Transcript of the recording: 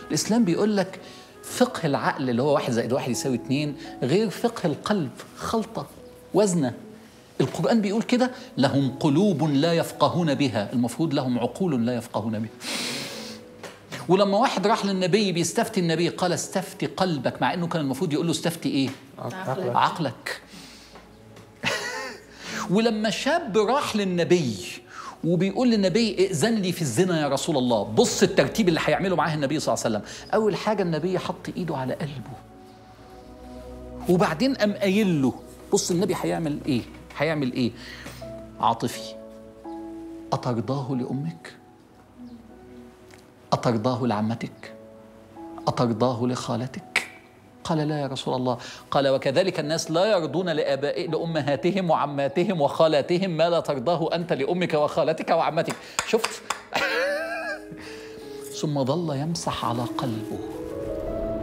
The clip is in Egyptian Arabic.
الاسلام بيقول لك فقه العقل اللي هو واحد زائد واحد يساوي اتنين غير فقه القلب خلطة وزنة القرآن بيقول كده لهم قلوب لا يفقهون بها المفروض لهم عقول لا يفقهون بها ولما واحد راح للنبي بيستفتي النبي قال استفتي قلبك مع انه كان المفروض يقول له استفتي ايه عقلك. عقلك ولما شاب راح للنبي وبيقول للنبي ائذن لي في الزنا يا رسول الله بص الترتيب اللي هيعمله معاه النبي صلى الله عليه وسلم اول حاجه النبي حط ايده على قلبه وبعدين قام قايل له بص النبي هيعمل ايه هيعمل ايه عاطفي اترضاه لامك اترضاه لعمتك اترضاه لخالتك قال لا يا رسول الله قال وكذلك الناس لا يرضون لآبائهم لأمهاتهم وعماتهم وخالاتهم ما لا ترضاه أنت لأمك وخالتك وعمتك شفت ثم ظل يمسح على قلبه